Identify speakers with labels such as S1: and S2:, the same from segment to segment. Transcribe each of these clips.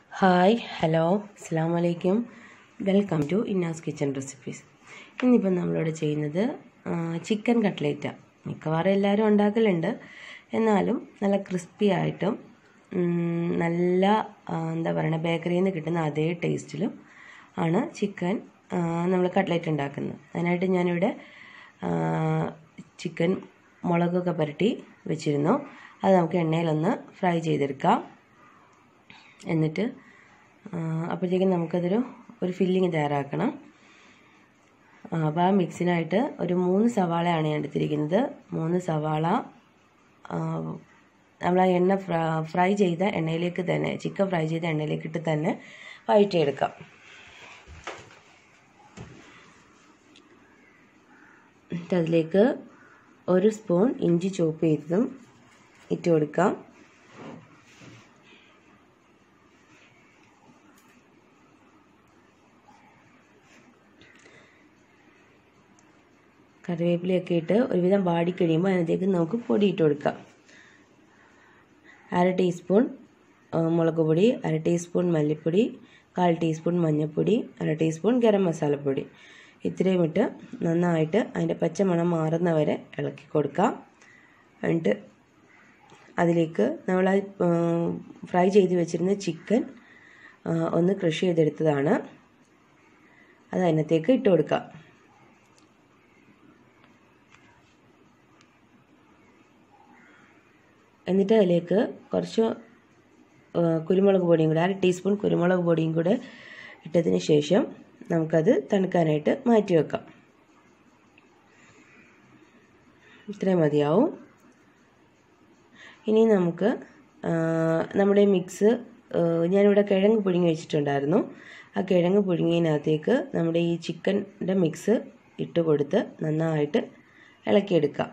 S1: hi hello അസ്സാം വലൈക്കും welcome to Inna's kitchen recipes ഇന്നിപ്പം നമ്മളിവിടെ ചെയ്യുന്നത് ചിക്കൻ കട്ട്ലേറ്റാണ് മിക്കവാറും എല്ലാവരും ഉണ്ടാക്കലുണ്ട് എന്നാലും നല്ല ക്രിസ്പി ആയിട്ടും ഉം, നല്ല ആ, എന്താ പറയുക ബേക്കറിയിൽ നിന്ന് കിട്ടുന്ന അതേ ടേസ്റ്റിലും ആണ് ചിക്കൻ നമ്മൾ കട്ട്ലേറ്റ് ഉണ്ടാക്കുന്നത് അതിനായിട്ട് ഞാനിവിടെ ആ, ചിക്കൻ മുളകൊക്കെ പുരട്ടി വെച്ചിരുന്നു അത് നമുക്ക് എണ്ണയിലൊന്ന് ഫ്രൈ ചെയ്തെടുക്കാം എന്നിട്ട് അപ്പോഴത്തേക്കും നമുക്കതൊരു ഒരു ഫില്ലിങ് തയ്യാറാക്കണം ആ, അപ്പോൾ ആ മിക്സിനായിട്ട് ഒരു മൂന്ന് സവാളയാണ് ഞാൻ എടുത്തിരിക്കുന്നത് മൂന്ന് സവാള നമ്മൾ ആ എണ്ണ ഫ്രൈ ചെയ്ത എണ്ണയിലേക്ക് തന്നെ ചിക്കൻ ഫ്രൈ ചെയ്ത എണ്ണയിലേക്ക് ഇട്ട് തന്നെ വഴറ്റിയെടുക്കാം എന്നിട്ട് അതിലേക്ക് ഒരു സ്പൂൺ ഇഞ്ചി ചോപ്പ് ചെയ്തതും ഇട്ട് കൊടുക്കാം കറിവേപ്പിലയൊക്കെ ഇട്ട് ഒരുവിധം വാടിക്കഴിയുമ്പോൾ അതിനകത്തേക്ക് നമുക്ക് പൊടി ഇട്ട് കൊടുക്കാം അര ടീസ്പൂൺ ആ, മുളക് പൊടി അര ടീസ്പൂൺ മല്ലിപ്പൊടി കാൽ ടീസ്പൂൺ മഞ്ഞൾപ്പൊടി അര ടീസ്പൂൺ ഗരം മസാലപ്പൊടി ഇത്രയും ഇട്ട് നന്നായിട്ട് അതിൻ്റെ പച്ചമണം മാറുന്ന വരെ ഇളക്കി കൊടുക്കാം എന്നിട്ട് അതിലേക്ക് നമ്മൾ ഫ്രൈ ചെയ്ത് വെച്ചിരുന്ന ചിക്കൻ ആ, ഒന്ന് ക്രഷ് ചെയ്തെടുത്തതാണ് അത് അതിനകത്തേക്ക് ഇട്ട് കൊടുക്കാം എന്നിട്ട് അതിലേക്ക് കുറച്ച് ആ, കുരുമുളക് പൊടിയും കൂടെ അര ടീസ്പൂൺ കുരുമുളക് പൊടിയും കൂടെ ഇട്ടതിന് ശേഷം നമുക്കത് തണുക്കാനായിട്ട് മാറ്റി വെക്കാം ഇത്രയും മതിയാവും ഇനി നമുക്ക് ആ, നമ്മുടെ മിക്സ് ആ, ഞാനിവിടെ കിഴങ്ങ് പുഴുങ്ങി വെച്ചിട്ടുണ്ടായിരുന്നു ആ കിഴങ്ങ് പുഴുങ്ങിയതിനകത്തേക്ക് നമ്മുടെ ഈ ചിക്കൻ്റെ മിക്സ് ഇട്ട് കൊടുത്ത് നന്നായിട്ട് ഇളക്കിയെടുക്കാം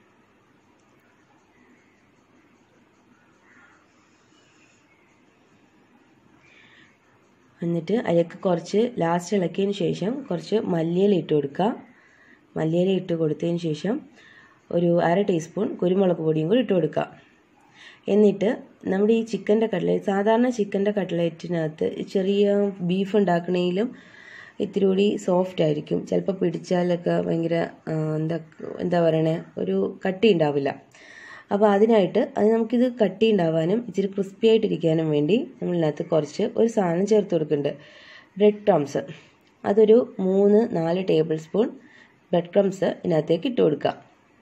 S1: എന്നിട്ട് അതിലേക്ക് കുറച്ച് ലാസ്റ്റ് ഇളക്കിയതിന് ശേഷം കുറച്ച് മല്ലിയില ഇട്ട് കൊടുക്കുക മല്ലിയില ഇട്ട് കൊടുത്തതിന് ശേഷം ഒരു അര ടീസ്പൂൺ കുരുമുളക് പൊടിയും കൂടി ഇട്ട് കൊടുക്കുക എന്നിട്ട് നമ്മുടെ ഈ ചിക്കൻ്റെ കട്ട്ലേറ്റ് സാധാരണ ചിക്കൻ്റെ കട്ട്ലേറ്റിനകത്ത് ചെറിയ ബീഫ് ഉണ്ടാക്കണേലും ഇത്തിരി കൂടി സോഫ്റ്റ് ആയിരിക്കും ചിലപ്പോൾ പിടിച്ചാലൊക്കെ ഭയങ്കര ആ, എന്താ എന്താ പറയണേ ഒരു കട്ടി ഉണ്ടാവില്ല അപ്പോൾ അതിനായിട്ട് അത് നമുക്കിത് കട്ടി ഉണ്ടാവാനും ഇച്ചിരി ക്രിസ്പി ആയിട്ടിരിക്കാനും വേണ്ടി നമ്മളിനകത്ത് കുറച്ച് ഒരു സാധനം ചേർത്ത് കൊടുക്കുന്നുണ്ട് ബ്രെഡ് ക്രംസ് അതൊരു മൂന്ന് നാല് ടേബിൾ സ്പൂൺ ബ്രെഡ് ക്രംസ് ഇതിനകത്തേക്ക് ഇട്ട് കൊടുക്കുക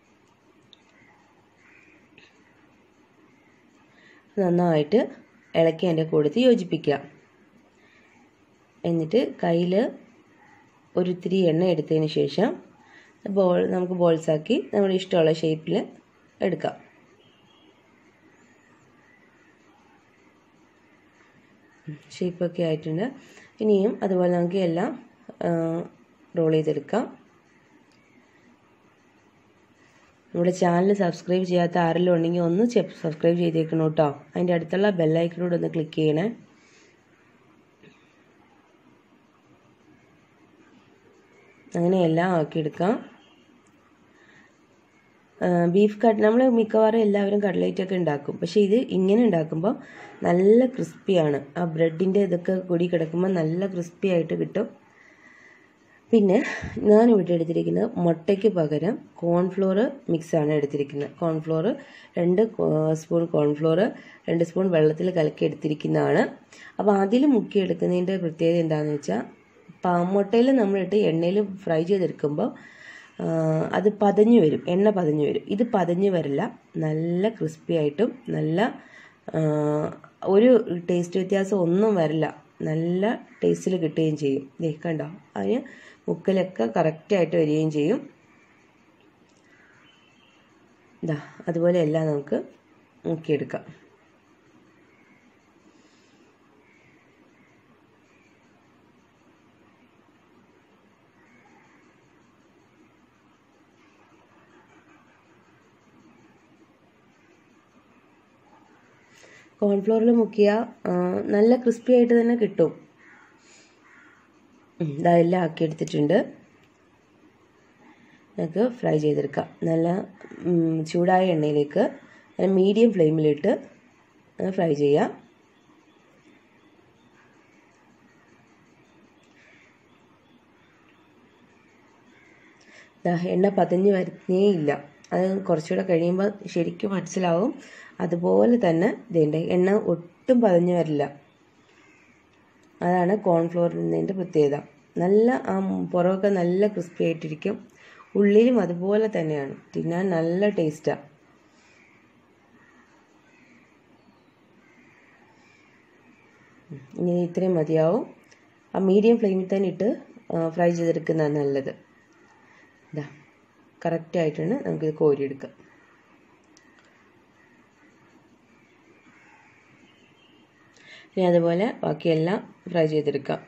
S1: നന്നായിട്ട് ഇളക്കി അതിൻ്റെ കൂടത്തിൽ യോജിപ്പിക്കുക എന്നിട്ട് കയ്യിൽ ഒരു ഇത്തിരി എണ്ണ എടുത്തതിന് ശേഷം ബോൾ നമുക്ക് ബോൾസാക്കി നമ്മുടെ ഇഷ്ടമുള്ള ഷേപ്പിൽ എടുക്കാം ഷേപ്പൊക്കെ ആയിട്ടുണ്ട് ഇനിയും അതുപോലെ നമുക്ക് എല്ലാം റോൾ ചെയ്തെടുക്കാം നമ്മുടെ ചാനൽ സബ്സ്ക്രൈബ് ചെയ്യാത്ത ആരെങ്കിലും ഉണ്ടെങ്കിൽ ഒന്ന് സബ്സ്ക്രൈബ് ചെയ്തേക്കണം കേട്ടോ അതിൻ്റെ അടുത്തുള്ള ബെല്ലൈക്കനോട് ഒന്ന് ക്ലിക്ക് ചെയ്യണേ അങ്ങനെ എല്ലാം ആക്കിയെടുക്കാം ബീഫ് കട്ട് നമ്മൾ മിക്കവാറും എല്ലാവരും കട്ട്ലേറ്റ് ഒക്കെ ഉണ്ടാക്കും പക്ഷേ ഇത് ഇങ്ങനെ ഉണ്ടാക്കുമ്പോൾ നല്ല ക്രിസ്പിയാണ് ആ ബ്രെഡിൻ്റെ ഇതൊക്കെ കൂടി കിടക്കുമ്പോൾ നല്ല ക്രിസ്പി ആയിട്ട് കിട്ടും പിന്നെ ഞാനിവിടെ എടുത്തിരിക്കുന്നത് മുട്ടയ്ക്ക് പകരം കോൺഫ്ലോർ മിക്സാണ് എടുത്തിരിക്കുന്നത് കോൺഫ്ലോർ രണ്ട് സ്പൂൺ കോൺഫ്ലോർ രണ്ട് സ്പൂൺ വെള്ളത്തിൽ കലക്കി എടുത്തിരിക്കുന്നതാണ് അപ്പോൾ അതിൽ മുക്കിയെടുക്കുന്നതിൻ്റെ പ്രത്യേകത എന്താണെന്ന് വെച്ചാൽ മുട്ടയിൽ നമ്മളിട്ട് എണ്ണയിൽ ഫ്രൈ ചെയ്തെടുക്കുമ്പോൾ ആ, അത് പതഞ്ഞു വരും എണ്ണ പതഞ്ഞു വരും ഇത് പതഞ്ഞു വരില്ല നല്ല ക്രിസ്പി ആയിട്ടും നല്ല ആ, ഒരു ടേസ്റ്റ് വ്യത്യാസം ഒന്നും വരില്ല നല്ല ടേസ്റ്റിൽ കിട്ടുകയും ചെയ്യും ദേ കണ്ടോ അതിന് മുക്കലൊക്കെ കറക്റ്റായിട്ട് വരികയും ചെയ്യും ഇതാ അതുപോലെ എല്ലാം നമുക്ക് മുക്കിയെടുക്കാം കോൺഫ്ലോറിൽ മുക്കിയാൽ നല്ല ക്രിസ്പി ആയിട്ട് തന്നെ കിട്ടും ഉം, ഇതാ എല്ലാം ആക്കി എടുത്തിട്ടുണ്ട് നമുക്ക് ഫ്രൈ ചെയ്തെടുക്കാം നല്ല ഉം, ചൂടായ എണ്ണയിലേക്ക് മീഡിയം ഫ്ലെയിമിലിട്ട് ഫ്രൈ ചെയ്യാം ദാ എണ്ണ പതഞ്ഞ് വരുന്നേ ഇല്ല അത് കുറച്ചുകൂടെ കഴിയുമ്പോൾ ശരിക്കും മനസ്സിലാവും അതുപോലെ തന്നെ ഇതേണ്ട എണ്ണ ഒട്ടും പതഞ്ഞ് വരില്ല അതാണ് കോൺഫ്ലോറിൻ്റെ പ്രത്യേകത നല്ല ആ പുറമൊക്കെ നല്ല ക്രിസ്പി ആയിട്ടിരിക്കും ഉള്ളിലും അതുപോലെ തന്നെയാണ് തിന്നാൻ നല്ല ടേസ്റ്റാണ് ഇനി ഇത്രയും മതിയാവും ആ മീഡിയം ഫ്ലെയിമിൽ തന്നെ ഇട്ട് ഫ്രൈ ചെയ്തെടുക്കുന്നതാണ് നല്ലത് ഇതാ കറക്റ്റായിട്ടാണ് നമുക്കിത് കോരിയെടുക്കാം ഇനി അതുപോലെ ബാക്കിയെല്ലാം ഫ്രൈ ചെയ്തെടുക്കാം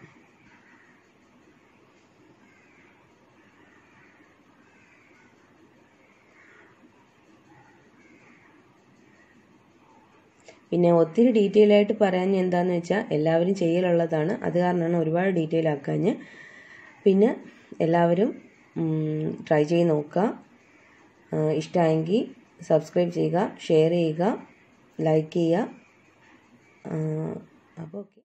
S1: പിന്നെ ഒത്തിരി ഡീറ്റെയിൽ ആയിട്ട് പറയാൻ എന്താണെന്ന് വെച്ചാൽ എല്ലാവരും ചെയ്യലുള്ളതാണ് അത് കാരണമാണ് ഒരുപാട് ഡീറ്റെയിൽ ആക്കാഞ്ഞ് പിന്നെ എല്ലാവരും ട്രൈ ചെയ്ത് നോക്കുക ഇഷ്ടമായെങ്കിൽ സബ്സ്ക്രൈബ് ചെയ്യുക ഷെയർ ചെയ്യുക ലൈക്ക് ചെയ്യുക അപ്പോൾ ഓക്കെ